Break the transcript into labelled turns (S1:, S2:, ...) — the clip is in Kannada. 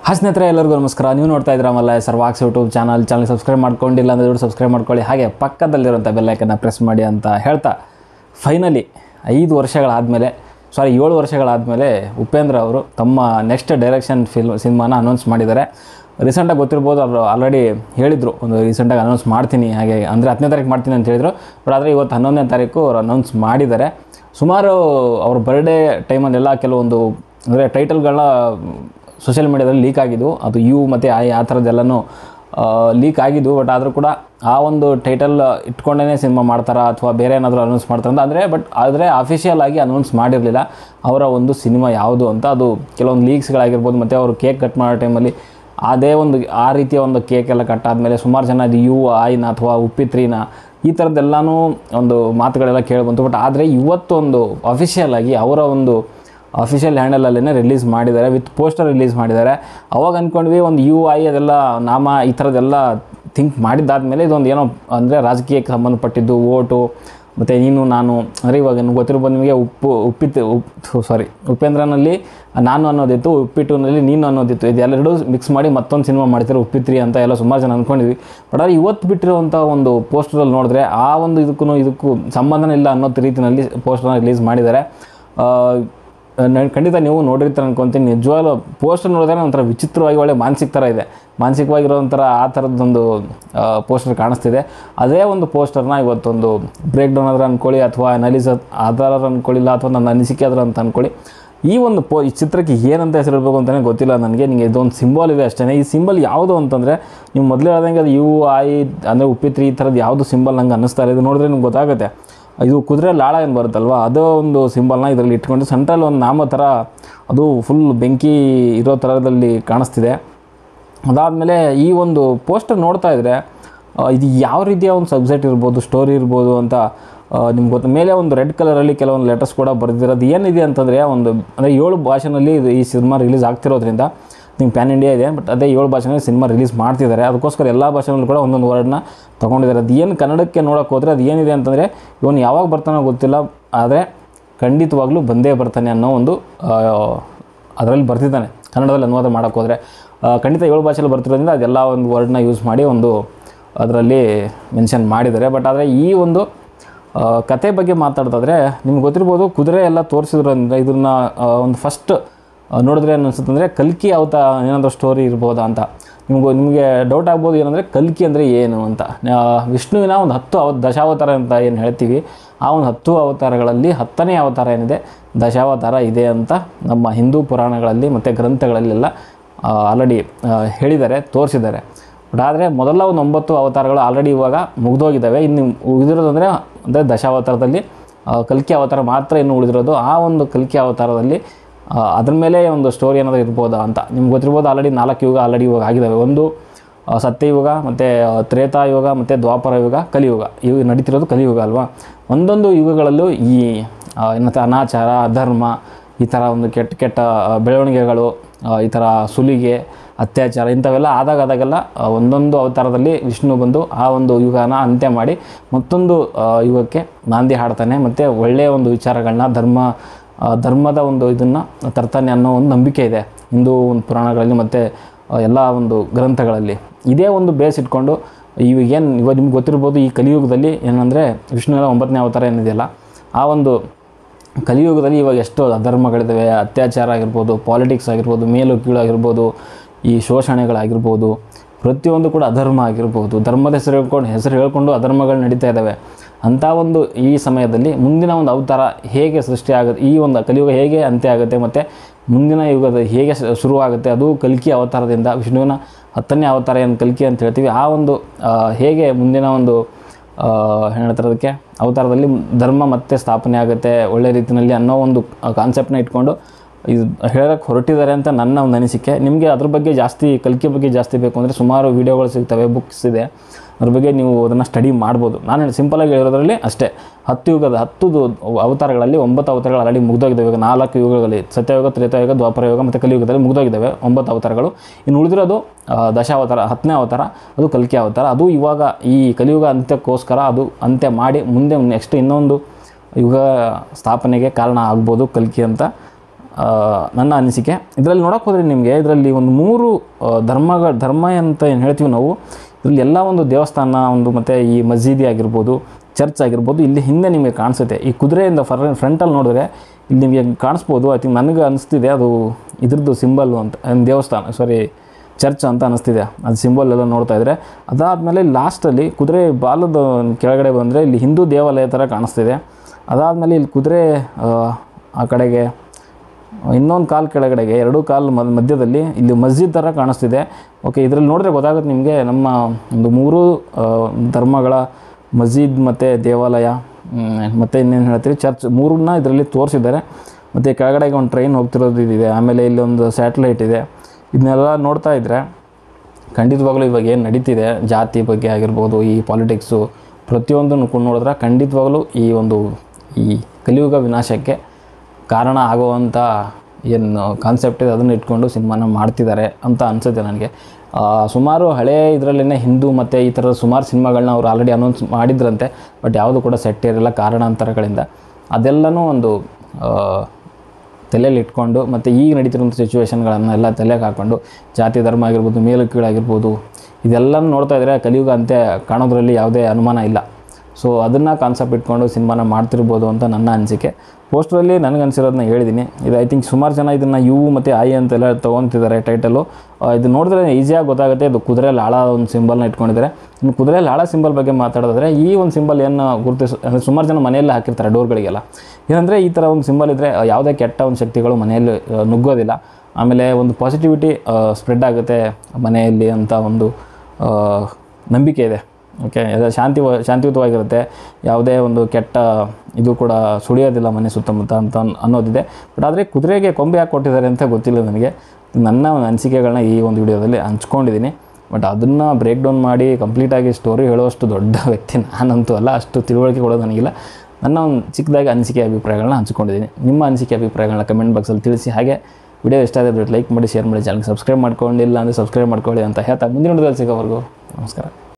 S1: ಹಾಂ ಸ್ನೇಹಿತರೆ ಎಲ್ಲರಿಗೂ ನಮಸ್ಕಾರ ನೀವು ನೋಡ್ತಾ ಇದ್ದೀರಾ ಮಲ್ಲ ಸರ್ವಾಕ್ಸ್ ಯೂಟ್ಯೂಬ್ ಚಾನಲ್ ಚಾನಲ್ ಸಬ್ಸ್ಕ್ರೈಬ್ ಮಾಡ್ಕೊಂಡಿಲ್ಲ ಅಂದರೆ ಸಬ್ಸ್ಕ್ರೈಬ್ ಮಾಡ್ಕೊಳ್ಳಿ ಹಾಗೆ ಪಕ್ಕದಲ್ಲಿರುವಂಥ ಬೆಲ್ಲೈಕನ್ನ ಪ್ರೆಸ್ ಮಾಡಿ ಅಂತ ಹೇಳ್ತಾ ಫೈನಲಿ ಐದು ವರ್ಷಗಳಾದಮೇಲೆ ಸಾರಿ ಏಳು ವರ್ಷಗಳಾದಮೇಲೆ ಉಪೇಂದ್ರ ಅವರು ತಮ್ಮ ನೆಕ್ಸ್ಟ್ ಡೈರೆಕ್ಷನ್ ಫಿಲ್ಮ್ ಸಿನಿಮಾನ ಅನೌನ್ಸ್ ಮಾಡಿದ್ದಾರೆ ರೀಸೆಂಟಾಗಿ ಗೊತ್ತಿರ್ಬೋದು ಅವರು ಆಲ್ರೆಡಿ ಹೇಳಿದರು ಒಂದು ರೀಸೆಂಟಾಗಿ ಅನೌನ್ಸ್ ಮಾಡ್ತೀನಿ ಹಾಗೆ ಅಂದರೆ ಹತ್ತನೇ ತಾರೀಕು ಮಾಡ್ತೀನಿ ಅಂತ ಹೇಳಿದರು ಬಟ್ ಆದರೆ ಇವತ್ತು ಹನ್ನೊಂದನೇ ತಾರೀಕು ಅವ್ರು ಅನೌನ್ಸ್ ಮಾಡಿದ್ದಾರೆ ಸುಮಾರು ಅವ್ರ ಬರ್ಡೇ ಟೈಮಲ್ಲೆಲ್ಲ ಕೆಲವೊಂದು ಅಂದರೆ ಟೈಟಲ್ಗಳನ್ನ ಸೋಷಿಯಲ್ ಮೀಡ್ಯಾದಲ್ಲಿ ಲೀಕ್ ಆಗಿದ್ದು ಅದು ಯು ಮತ್ತು ಐ ಆ ಥರದ್ದೆಲ್ಲನೂ ಲೀಕ್ ಆಗಿದ್ದು ಬಟ್ ಆದರೂ ಕೂಡ ಆ ಒಂದು ಟೈಟಲ್ ಇಟ್ಕೊಂಡೇ ಸಿನಿಮಾ ಮಾಡ್ತಾರಾ ಅಥವಾ ಬೇರೆ ಏನಾದರೂ ಅನೌನ್ಸ್ ಮಾಡ್ತಾರ ಅಂತ ಅಂದರೆ ಬಟ್ ಆದರೆ ಅಫಿಷಿಯಲ್ ಆಗಿ ಅನೌನ್ಸ್ ಮಾಡಿರಲಿಲ್ಲ ಅವರ ಒಂದು ಸಿನಿಮಾ ಯಾವುದು ಅಂತ ಅದು ಕೆಲವೊಂದು ಲೀಕ್ಸ್ಗಳಾಗಿರ್ಬೋದು ಮತ್ತು ಅವರು ಕೇಕ್ ಕಟ್ ಮಾಡೋ ಟೈಮಲ್ಲಿ ಅದೇ ಒಂದು ಆ ರೀತಿಯ ಒಂದು ಕೇಕ್ ಎಲ್ಲ ಕಟ್ ಆದಮೇಲೆ ಸುಮಾರು ಜನ ಅದು ಯು ಐನ ಅಥವಾ ಉಪ್ಪಿತ್ರಿನ ಈ ಥರದ್ದೆಲ್ಲನೂ ಒಂದು ಮಾತುಗಳೆಲ್ಲ ಕೇಳಿಬಂತು ಬಟ್ ಆದರೆ ಇವತ್ತು ಒಂದು ಅಫಿಷಿಯಲ್ ಆಗಿ ಅವರ ಒಂದು ಅಫಿಷಿಯಲ್ ಹ್ಯಾಂಡಲಲ್ಲೇ ರಿಲೀಸ್ ಮಾಡಿದ್ದಾರೆ ವಿತ್ ಪೋಸ್ಟರ್ ರಿಲೀಸ್ ಮಾಡಿದ್ದಾರೆ ಅವಾಗ ಅಂದ್ಕೊಂಡ್ವಿ ಒಂದು ಯು ಐ ಅದೆಲ್ಲ ನಾಮ ಈ ಥರದ್ದೆಲ್ಲ ಥಿಂಕ್ ಮಾಡಿದ್ದಾದಮೇಲೆ ಇದೊಂದು ಏನೋ ಅಂದರೆ ರಾಜಕೀಯಕ್ಕೆ ಸಂಬಂಧಪಟ್ಟಿದ್ದು ಓಟು ಮತ್ತು ನೀನು ನಾನು ಅಂದರೆ ಇವಾಗ ನಿಮ್ಗೆ ಗೊತ್ತಿರ್ಬೋದು ನಿಮಗೆ ಉಪ್ಪು ಉಪ್ಪಿತ್ತು ಉಪ್ಪು ಸಾರಿ ಉಪೇಂದ್ರನಲ್ಲಿ ನಾನು ಅನ್ನೋದಿತ್ತು ಉಪ್ಪಿಟ್ಟುನಲ್ಲಿ ನೀನು ಅನ್ನೋದಿತ್ತು ಇದೆರಡು ಮಿಕ್ಸ್ ಮಾಡಿ ಮತ್ತೊಂದು ಸಿನಿಮಾ ಮಾಡ್ತಾರೆ ಉಪ್ಪಿತ್ರಿ ಅಂತ ಎಲ್ಲ ಸುಮಾರು ಜನ ಅಂದ್ಕೊಂಡಿದ್ವಿ ಬಟ್ ಆದರೆ ಇವತ್ತು ಬಿಟ್ಟಿರೋವಂಥ ಒಂದು ಪೋಸ್ಟರಲ್ಲಿ ನೋಡಿದ್ರೆ ಆ ಒಂದು ಇದಕ್ಕೂ ಇದಕ್ಕೂ ಸಂಬಂಧನೇ ಇಲ್ಲ ಅನ್ನೋ ರೀತಿಯಲ್ಲಿ ಪೋಸ್ಟರ್ನ ರಿಲೀಸ್ ಮಾಡಿದ್ದಾರೆ ಆ, ನ- ಖಂಡಿತ ನೀವು ನೋಡಿರ್ತೀರ ಅನ್ಕೊಂತೀನಿ ನಿಜವಾಗ್ಲೂ ಪೋಸ್ಟರ್ ನೋಡಿದ್ರೆ ಒಂಥರ ವಿಚಿತ್ರವಾಗಿ ಒಳ್ಳೆ ಮಾನಸಿಕ ಥರ ಇದೆ ಮಾನಸಿಕವಾಗಿರೋ ಒಂಥರ ಆ ಥರದ್ದೊಂದು ಪೋಸ್ಟರ್ ಕಾಣಿಸ್ತಿದೆ ಅದೇ ಒಂದು ಪೋಸ್ಟರ್ನ ಇವತ್ತೊಂದು ಬ್ರೇಕ್ ಡೌನ್ ಆದ್ರೆ ಅಂದ್ಕೊಳ್ಳಿ ಅಥವಾ ಅನಾಲಿಸ್ ಆಧಾರ ಅಂದ್ಕೊಳ್ಳಿಲ್ಲ ಅಥವಾ ನನ್ನ ಅನಿಸಿಕೆ ಆದ್ರೆ ಅಂತ ಅಂದ್ಕೊಳ್ಳಿ ಈ ಒಂದು ಪೋ ಈ ಚಿತ್ರಕ್ಕೆ ಏನಂತ ಹೆಸರಿಡಬೇಕು ಅಂತಲೇ ಗೊತ್ತಿಲ್ಲ ನನಗೆ ನಿಮಗೆ ಇದೊಂದು ಸಿಂಬಲ್ ಇದೆ ಅಷ್ಟೇ ಈ ಸಿಂಬಲ್ ಯಾವುದು ಅಂತಂದರೆ ನೀವು ಮೊದಲೇ ಹೇಳ್ದಂಗೆ ಅದು ಯು ಐ ಅಂದರೆ ಉಪ್ಪಿತ್ರಿ ಈ ಥರದ್ದು ಯಾವುದು ಸಿಂಬಲ್ ನಂಗೆ ಅನ್ನಿಸ್ತಾ ಇಲ್ಲ ಇದು ನೋಡಿದ್ರೆ ನಿಮ್ಗೆ ಗೊತ್ತಾಗುತ್ತೆ ಇದು ಕುದುರೆ ಲಾಳ ಏನು ಬರುತ್ತಲ್ವ ಅದೋ ಒಂದು ಸಿಂಬಲ್ನ ಇದರಲ್ಲಿ ಇಟ್ಕೊಂಡು ಸೆಂಟ್ರಲ್ ಒಂದು ನಾಮ ಥರ ಅದು ಫುಲ್ ಬೆಂಕಿ ಇರೋ ಥರದಲ್ಲಿ ಕಾಣಿಸ್ತಿದೆ ಅದಾದಮೇಲೆ ಈ ಒಂದು ಪೋಸ್ಟರ್ ನೋಡ್ತಾ ಇದ್ದರೆ ಆ, ಇದು ಯಾವ ರೀತಿಯ ಒಂದು ಸಬ್ಜೆಕ್ಟ್ ಇರ್ಬೋದು ಸ್ಟೋರಿ ಇರ್ಬೋದು ಅಂತ ನಿಮ್ಗೆ ಗೊತ್ತ ಮೇಲೆ ಒಂದು ರೆಡ್ ಕಲರಲ್ಲಿ ಕೆಲವೊಂದು ಲೆಟರ್ಸ್ ಕೂಡ ಬರೆದಿರೋದು ಏನಿದೆ ಅಂತಂದರೆ ಒಂದು ಅಂದರೆ ಏಳು ಭಾಷೆನಲ್ಲಿ ಇದು ಈ ಸಿನಿಮಾ ರಿಲೀಸ್ ಆಗ್ತಿರೋದ್ರಿಂದ ನಿಮ್ಗೆ ಪ್ಯಾನ್ ಇಂಡಿಯಾ ಇದೆ ಬಟ್ ಅದೇ ಏಳು ಭಾಷೆನಲ್ಲಿ ಸಿನಿಮಾ ರಿಲೀಸ್ ಮಾಡ್ತಿದ್ದಾರೆ ಅದಕ್ಕೋಸ್ಕರ ಎಲ್ಲ ಭಾಷೆನಲ್ಲೂ ಕೂಡ ಒಂದೊಂದು ವರ್ಡ್ನ ತೊಗೊಂಡಿದ್ದಾರೆ ಅದು ಏನು ಕನ್ನಡಕ್ಕೆ ನೋಡೋಕೆ ಹೋದರೆ ಅದು ಏನಿದೆ ಅಂತಂದರೆ ಇವನು ಯಾವಾಗ ಬರ್ತಾನೋ ಗೊತ್ತಿಲ್ಲ ಆದರೆ ಖಂಡಿತವಾಗ್ಲೂ ಬಂದೇ ಬರ್ತಾನೆ ಅನ್ನೋ ಒಂದು ಅದರಲ್ಲಿ ಬರ್ತಿದ್ದಾನೆ ಕನ್ನಡದಲ್ಲಿ ಅನುವಾದ ಮಾಡೋಕೆ ಹೋದರೆ ಖಂಡಿತ ಏಳು ಭಾಷೆಯಲ್ಲಿ ಬರ್ತಿರೋದ್ರಿಂದ ಅದೆಲ್ಲ ಒಂದು ವರ್ಡ್ನ ಯೂಸ್ ಮಾಡಿ ಒಂದು ಅದರಲ್ಲಿ ಮೆನ್ಷನ್ ಮಾಡಿದ್ದಾರೆ ಬಟ್ ಆದರೆ ಈ ಒಂದು ಆ, ಕತೆ ಬಗ್ಗೆ ಮಾತಾಡ್ತಾದ್ರೆ ನಿಮ್ಗೆ ಗೊತ್ತಿರ್ಬೋದು ಕುದುರೆ ಎಲ್ಲ ತೋರಿಸಿದ್ರಿಂದ ಇದನ್ನು ಒಂದು ಫಸ್ಟ್ ನೋಡಿದ್ರೆ ಏನು ಅನ್ಸುತ್ತಂದರೆ ಕಲ್ಕಿ ಅವತ ಏನಾದರೂ ಸ್ಟೋರಿ ಇರ್ಬೋದಾ ಅಂತ ನಿಮಗೂ ನಿಮಗೆ ಡೌಟ್ ಆಗ್ಬೋದು ಏನಂದರೆ ಕಲ್ಕಿ ಅಂದರೆ ಏನು ಅಂತ ಆ, ವಿಷ್ಣುವಿನ ಒಂದು ಹತ್ತು ಅವ ದಶಾವತಾರ ಅಂತ ಏನು ಹೇಳ್ತೀವಿ ಆ ಒಂದು ಹತ್ತು ಅವತಾರಗಳಲ್ಲಿ ಹತ್ತನೇ ಅವತಾರ ಏನಿದೆ ದಶಾವತಾರ ಇದೆ ಅಂತ ನಮ್ಮ ಹಿಂದೂ ಪುರಾಣಗಳಲ್ಲಿ ಮತ್ತು ಗ್ರಂಥಗಳಲ್ಲೆಲ್ಲ ಆಲ್ರೆಡಿ ಹೇಳಿದ್ದಾರೆ ತೋರಿಸಿದ್ದಾರೆ ಬಟ್ ಆದರೆ ಮೊದಲ ಒಂದು ಒಂಬತ್ತು ಅವತಾರಗಳು ಆಲ್ರೆಡಿ ಇವಾಗ ಮುಗಿದೋಗಿದ್ದಾವೆ ಇನ್ನು ಉಳಿದಿರೋದಂದರೆ ಅಂದರೆ ದಶಾವತಾರದಲ್ಲಿ ಆ, ಕಲ್ಕಿ ಅವತಾರ ಮಾತ್ರ ಇನ್ನು ಉಳಿದಿರೋದು ಆ ಒಂದು ಕಲ್ಕಿ ಅವತಾರದಲ್ಲಿ ಆ, ಅದ್ರ ಮೇಲೆ ಒಂದು ಸ್ಟೋರಿ ಏನಾದರೂ ಇರ್ಬೋದಾ ಅಂತ ನಿಮ್ಗೆ ಗೊತ್ತಿರ್ಬೋದು ಆಲ್ರೆಡಿ ನಾಲ್ಕು ಯುಗ ಆಲ್ರೆಡಿ ಇವಾಗ ಆಗಿದ್ದಾವೆ ಒಂದು ಆ, ಸತ್ಯಯುಗ ಮತ್ತು ತ್ರೇತಾಯುಗ ಮತ್ತು ದ್ವಾಪರ ಯುಗ ಕಲಿಯುಗ ಇವು ನಡೀತಿರೋದು ಕಲಿಯುಗ ಅಲ್ವಾ ಒಂದೊಂದು ಯುಗಗಳಲ್ಲೂ ಈ ಆ, ಏನಂತ ಅನಾಚಾರ ಅಧರ್ಮ ಈ ಥರ ಒಂದು ಕೆಟ್ಟ ಕೆಟ್ಟ ಆ, ಬೆಳವಣಿಗೆಗಳು ಆ, ಈ ಥರ ಸುಲಿಗೆ ಅತ್ಯಾಚಾರ ಇಂಥವೆಲ್ಲ ಆದಾಗ ಆದಾಗೆಲ್ಲ ಆ, ಒಂದೊಂದು ಅವತಾರದಲ್ಲಿ ವಿಷ್ಣು ಬಂದು ಆ ಒಂದು ಯುಗನ ಅಂತ್ಯ ಮಾಡಿ ಮತ್ತೊಂದು ಆ, ಯುಗಕ್ಕೆ ನಾಂದಿ ಹಾಡ್ತಾನೆ ಮತ್ತು ಒಳ್ಳೆಯ ಒಂದು ವಿಚಾರಗಳನ್ನ ಧರ್ಮ ಆ, ಧರ್ಮದ ಒಂದು ಇದನ್ನು ತರ್ತಾನೆ ಅನ್ನೋ ಒಂದು ನಂಬಿಕೆ ಇದೆ ಹಿಂದೂ ಒಂದು ಪುರಾಣಗಳಲ್ಲಿ ಮತ್ತು ಎಲ್ಲ ಒಂದು ಗ್ರಂಥಗಳಲ್ಲಿ ಇದೇ ಒಂದು ಬೇಸ್ ಇಟ್ಕೊಂಡು ಇವಾಗೇನು ಇವಾಗ ನಿಮ್ಗೆ ಗೊತ್ತಿರ್ಬೋದು ಈ ಕಲಿಯುಗದಲ್ಲಿ ಏನಂದರೆ ವಿಷ್ಣುವಿನ ಒಂಬತ್ತನೇ ಅವತಾರ ಏನಿದೆಯಲ್ಲ ಆ ಒಂದು ಕಲಿಯುಗದಲ್ಲಿ ಇವಾಗ ಎಷ್ಟೋ ಅಧರ್ಮಗಳಿದ್ದಾವೆ ಅತ್ಯಾಚಾರ ಆಗಿರ್ಬೋದು ಪಾಲಿಟಿಕ್ಸ್ ಆಗಿರ್ಬೋದು ಮೇಲು ಕೀಳು ಆಗಿರ್ಬೋದು ಈ ಶೋಷಣೆಗಳಾಗಿರ್ಬೋದು ಪ್ರತಿಯೊಂದು ಕೂಡ ಅಧರ್ಮ ಆಗಿರ್ಬೋದು ಧರ್ಮದ ಹೆಸರು ಹೇಳ್ಕೊಂಡು ಹೆಸರು ಹೇಳ್ಕೊಂಡು ಅಧರ್ಮಗಳು ನಡೀತಾ ಇದ್ದಾವೆ ಅಂಥ ಒಂದು ಈ ಸಮಯದಲ್ಲಿ ಮುಂದಿನ ಒಂದು ಅವತಾರ ಹೇಗೆ ಸೃಷ್ಟಿ ಆಗುತ್ತೆ ಈ ಒಂದು ಕಲಿಯುಗ ಹೇಗೆ ಅಂತ್ಯ ಆಗುತ್ತೆ ಮತ್ತು ಮುಂದಿನ ಯುಗದ ಹೇಗೆ ಶ- ಶುರುವಾಗುತ್ತೆ ಅದು ಕಲ್ಕಿ ಅವತಾರದಿಂದ ವಿಷ್ಣುವಿನ ಹತ್ತನೇ ಅವತಾರ ಏನು ಕಲ್ಕಿ ಅಂತ ಹೇಳ್ತೀವಿ ಆ ಒಂದು ಆ, ಹೇಗೆ ಮುಂದಿನ ಒಂದು ಏನು ಹೇಳ್ತಾರೆ ಅದಕ್ಕೆ ಅವತಾರದಲ್ಲಿ ಧರ್ಮ ಮತ್ತೆ ಸ್ಥಾಪನೆ ಆಗುತ್ತೆ ಒಳ್ಳೆ ರೀತಿಯಲ್ಲಿ ಅನ್ನೋ ಒಂದು ಕಾನ್ಸೆಪ್ಟ್ನ ಇಟ್ಕೊಂಡು ಇದು ಹೇಳಕ್ಕೆ ಹೊರಟಿದ್ದಾರೆ ಅಂತ ನನ್ನ ಒಂದು ಅನಿಸಿಕೆ ನಿಮಗೆ ಅದ್ರ ಬಗ್ಗೆ ಜಾಸ್ತಿ ಕಲಿಕೆ ಬಗ್ಗೆ ಜಾಸ್ತಿ ಬೇಕು ಅಂದರೆ ಸುಮಾರು ವೀಡಿಯೋಗಳು ಸಿಗ್ತವೆ ಬುಕ್ಸ್ ಇದೆ ಅದ್ರ ಬಗ್ಗೆ ನೀವು ಅದನ್ನು ಸ್ಟಡಿ ಮಾಡ್ಬೋದು ನಾನು ಸಿಂಪಲಾಗಿ ಹೇಳಿರೋದ್ರಲ್ಲಿ ಅಷ್ಟೇ ಹತ್ತು ಯುಗದ ಹತ್ತು ದು- ಅವತಾರಗಳಲ್ಲಿ ಒಂಬತ್ತು ಅವತಾರಗಳು ಆಲ್ರೆಡಿ ಮುಗ್ದೋಗಿದ್ದಾವೆ ಇವಾಗ ನಾಲ್ಕು ಯುಗಗಳಲ್ಲಿ ಸತ್ಯಯುಗ ತ್ರೇತಾಯುಗ ದ್ವಾಪರ ಯುಗ ಮತ್ತು ಕಲಿಯುಗದಲ್ಲಿ ಮುಗ್ದೋಗಿದ್ದಾವೆ ಒಂಬತ್ತು ಅವತಾರಗಳು ಇನ್ನು ಉಳಿದಿರೋದು ಆ, ದಶಾವತಾರ ಹತ್ತನೇ ಅವತಾರ ಅದು ಕಲ್ಕಿ ಅವತಾರ ಅದು ಇವಾಗ ಈ ಕಲಿಯುಗ ಅಂತ್ಯಕ್ಕೋಸ್ಕರ ಅದು ಅಂತ್ಯ ಮಾಡಿ ಮುಂದೆ ನೆಕ್ಸ್ಟ್ ಇನ್ನೊಂದು ಯುಗ ಸ್ಥಾಪನೆಗೆ ಕಾರಣ ಆಗ್ಬೋದು ಕಲ್ಕಿ ಅಂತ ಆ, ನನ್ನ ಅನಿಸಿಕೆ ಇದರಲ್ಲಿ ನೋಡೋಕೆ ಹೋದರೆ ನಿಮಗೆ ಇದರಲ್ಲಿ ಒಂದು ಮೂರು ಆ, ಧರ್ಮಗಳ ಧರ್ಮ ಅಂತ ಏನು ಹೇಳ್ತೀವಿ ನಾವು ಇದರಲ್ಲಿ ಎಲ್ಲ ಒಂದು ದೇವಸ್ಥಾನ ಒಂದು ಮತ್ತು ಈ ಮಸೀದಿ ಆಗಿರ್ಬೋದು ಚರ್ಚ್ ಆಗಿರ್ಬೋದು ಇಲ್ಲಿ ಹಿಂದೆ ನಿಮಗೆ ಕಾಣಿಸುತ್ತೆ ಈ ಕುದುರೆಯಿಂದ ಫರ್ ಫ್ರಂಟಲ್ಲಿ ನೋಡಿದ್ರೆ ಇಲ್ಲಿ ನಿಮಗೆ ಕಾಣಿಸ್ಬೋದು ಐ ಥಿಂಕ್ ನನಗೆ ಅನಿಸ್ತಿದೆ ಅದು ಇದ್ರದ್ದು ಸಿಂಬಲ್ಲು ಅಂತ ಒಂದು ದೇವಸ್ಥಾನ ಸಾರಿ ಚರ್ಚ್ ಅಂತ ಅನಿಸ್ತಿದೆ ಅದು ಸಿಂಬಲ್ ಎಲ್ಲ ನೋಡ್ತಾ ಇದ್ರೆ ಅದಾದಮೇಲೆ ಲಾಸ್ಟಲ್ಲಿ ಕುದುರೆ ಬಾಲದ ಕೆಳಗಡೆ ಬಂದರೆ ಇಲ್ಲಿ ಹಿಂದೂ ದೇವಾಲಯ ಥರ ಕಾಣಿಸ್ತಿದೆ ಅದಾದಮೇಲೆ ಇಲ್ಲಿ ಕುದುರೆ ಆ, ಆ ಕಡೆಗೆ ಇನ್ನೊಂದು ಕಾಲು ಕೆಳಗಡೆಗೆ ಎರಡೂ ಕಾಲು ಮದ್ ಮಧ್ಯದಲ್ಲಿ ಇಲ್ಲಿ ಮಸ್ಜಿದ್ ಥರ ಕಾಣಿಸ್ತಿದೆ ಓಕೆ ಇದರಲ್ಲಿ ನೋಡಿದ್ರೆ ಗೊತ್ತಾಗುತ್ತೆ ನಿಮಗೆ ನಮ್ಮ ಒಂದು ಮೂರು ಆ, ಧರ್ಮಗಳ ಮಸ್ಜಿದ್ ಮತ್ತು ದೇವಾಲಯ ಮ್, ಮತ್ತು ಇನ್ನೇನು ಹೇಳ್ತೀವಿ ಚರ್ಚ್ ಮೂರನ್ನ ಇದರಲ್ಲಿ ತೋರಿಸಿದ್ದಾರೆ ಮತ್ತು ಕೆಳಗಡೆಗೆ ಒಂದು ಟ್ರೈನ್ ಹೋಗ್ತಿರೋದು ಇದಿದೆ ಆಮೇಲೆ ಇಲ್ಲೊಂದು ಸ್ಯಾಟಲೈಟ್ ಇದೆ ಇದನ್ನೆಲ್ಲ ನೋಡ್ತಾ ಇದ್ದರೆ ಖಂಡಿತವಾಗ್ಲೂ ಇವಾಗ ಏನು ನಡೀತಿದೆ ಜಾತಿ ಬಗ್ಗೆ ಆಗಿರ್ಬೋದು ಈ ಪಾಲಿಟಿಕ್ಸು ಪ್ರತಿಯೊಂದನ್ನು ಕೂಡ ನೋಡಿದ್ರೆ ಖಂಡಿತವಾಗ್ಲೂ ಈ ಒಂದು ಈ ಕಲಿಯುಗ ವಿನಾಶಕ್ಕೆ ಕಾರಣ ಆಗುವಂಥ ಏನು ಕಾನ್ಸೆಪ್ಟ್ ಇದೆ ಅದನ್ನು ಇಟ್ಕೊಂಡು ಸಿನಿಮಾನ ಮಾಡ್ತಿದ್ದಾರೆ ಅಂತ ಅನಿಸುತ್ತೆ ನನಗೆ ಆ, ಸುಮಾರು ಹಳೆ ಇದರಲ್ಲೇ ಹಿಂದೂ ಮತ್ತು ಈ ಥರದ ಸುಮಾರು ಸಿನಿಮಾಗಳನ್ನ ಅವ್ರು ಆಲ್ರೆಡಿ ಅನೌನ್ಸ್ ಮಾಡಿದ್ರಂತೆ ಬಟ್ ಯಾವುದು ಕೂಡ ಸೆಟ್ ಇರಲಿಲ್ಲ ಕಾರಣಾಂತರಗಳಿಂದ ಅದೆಲ್ಲನೂ ಒಂದು ಆ, ತಲೆಯಲ್ಲಿ ಇಟ್ಕೊಂಡು ಮತ್ತು ಈಗ ನಡೀತಿರುವಂಥ ಸಿಚುವೇಶನ್ಗಳನ್ನು ಎಲ್ಲ ತಲೆಗೆ ಹಾಕ್ಕೊಂಡು ಜಾತಿ ಧರ್ಮ ಆಗಿರ್ಬೋದು ಮೇಲು ಕೀಳಾಗಿರ್ಬೋದು ಇದೆಲ್ಲನೂ ನೋಡ್ತಾ ಇದ್ದರೆ ಕಲಿಯುಗ ಅಂತೆ ಕಾಣೋದ್ರಲ್ಲಿ ಯಾವುದೇ ಅನುಮಾನ ಇಲ್ಲ ಸೊ ಅದನ್ನು ಕಾನ್ಸೆಪ್ಟ್ ಇಟ್ಕೊಂಡು ಸಿನಿಮಾನ ಮಾಡ್ತಿರ್ಬೋದು ಅಂತ ನನ್ನ ಅನಿಸಿಕೆ ಪೋಸ್ಟ್ರಲ್ಲಿ ನನಗೆ ಅನ್ಸಿರೋದನ್ನ ಹೇಳಿದ್ದೀನಿ ಇದು ಐ ಥಿಂಕ್ ಸುಮಾರು ಜನ ಇದನ್ನು ಯು ಮತ್ತು ಐ ಅಂತೆಲ್ಲ ತೊಗೊತಿದ್ದಾರೆ ಟೈಟಲು ಇದು ನೋಡಿದ್ರೆ ಈಸಿಯಾಗಿ ಗೊತ್ತಾಗುತ್ತೆ ಇದು ಕುದುರೆ ಲಾಳ ಒಂದು ಸಿಂಬಲ್ನ ಇಟ್ಕೊಂಡಿದ್ದಾರೆ ಇನ್ನು ಕುದುರೆ ಲಾಳ ಸಿಂಬಲ್ ಬಗ್ಗೆ ಮಾತಾಡೋದಾದ್ರೆ ಈ ಒಂದು ಸಿಂಬಲ್ ಏನು ಗುರುತಿಸ್ ಅಂದರೆ ಸುಮಾರು ಜನ ಮನೆಯಲ್ಲೇ ಹಾಕಿರ್ತಾರೆ ಡೋರ್ಗಳಿಗೆಲ್ಲ ಏನಂದರೆ ಈ ಥರ ಒಂದು ಸಿಂಬಲ್ ಇದ್ದರೆ ಯಾವುದೇ ಕೆಟ್ಟ ಒಂದು ಶಕ್ತಿಗಳು ಮನೆಯಲ್ಲಿ ಆ, ನುಗ್ಗೋದಿಲ್ಲ ಆಮೇಲೆ ಒಂದು ಪಾಸಿಟಿವಿಟಿ ಸ್ಪ್ರೆಡ್ ಆಗುತ್ತೆ ಮನೆಯಲ್ಲಿ ಅಂತ ಒಂದು ಆ, ನಂಬಿಕೆ ಇದೆ ಓಕೆ ಎಲ್ಲ ಶಾಂತಿ ಶಾಂತಿಯುತವಾಗಿರುತ್ತೆ ಯಾವುದೇ ಒಂದು ಕೆಟ್ಟ ಇದು ಕೂಡ ಸುಳಿಯೋದಿಲ್ಲ ಮನೆ ಸುತ್ತಮುತ್ತ ಅಂತ ಅನ್- ಅನ್ನೋದಿದೆ ಬಟ್ ಆದರೆ ಕುದುರೆಗೆ ಕೊಂಬೆ ಯಾಕೆ ಕೊಟ್ಟಿದ್ದಾರೆ ಅಂತ ಗೊತ್ತಿಲ್ಲ ನನಗೆ ನನ್ನ ಒಂದು ಅನಿಸಿಕೆಗಳನ್ನ ಈ ಒಂದು ವಿಡಿಯೋದಲ್ಲಿ ಹಂಚ್ಕೊಂಡಿದ್ದೀನಿ ಬಟ್ ಅದನ್ನು ಬ್ರೇಕ್ ಡೌನ್ ಮಾಡಿ ಕಂಪ್ಲೀಟಾಗಿ ಸ್ಟೋರಿ ಹೇಳುವಷ್ಟು ದೊಡ್ಡ ವ್ಯಕ್ತಿ ನಾನಂತೂ ಅಲ್ಲ ಅಷ್ಟು ತಿಳುವಳಿಕೆ ಕೊಡೋದು ನನಗಿಲ್ಲ ನನ್ನ ಒಂದು ಚಿಕ್ಕದಾಗಿ ಅನಿಸಿಕೆ ಅಭಿಪ್ರಾಯಗಳನ್ನ ಹಂಚ್ಕೊಂಡಿದ್ದೀನಿ ನಿಮ್ಮ ಅನಿಸಿಕೆ ಅಭಿಪ್ರಾಯಗಳನ್ನ ಕಮೆಂಟ್ ಬಾಕ್ಸಲ್ಲಿ ತಿಳಿಸಿ ಹಾಗೆ ವಿಡಿಯೋ ಇಷ್ಟ ಆದರೆ ಲೈಕ್ ಮಾಡಿ ಶೇರ್ ಮಾಡಿ ಚಾನಲ್ಗೆ ಸಬ್ಸ್ಕ್ರೈಬ್ ಮಾಡ್ಕೊಂಡಿಲ್ಲ ಅಂದರೆ ಸಬ್ಸ್ಕ್ರೈಬ್ ಮಾಡ್ಕೊಳ್ಳಿ ಅಂತ ಹೇಳ್ತಾ ಮುಂದಿನ ವಿಡಿಯೋದಲ್ಲಿ ಸಿಗೋವರೆಗೂ ನಮಸ್ಕಾರ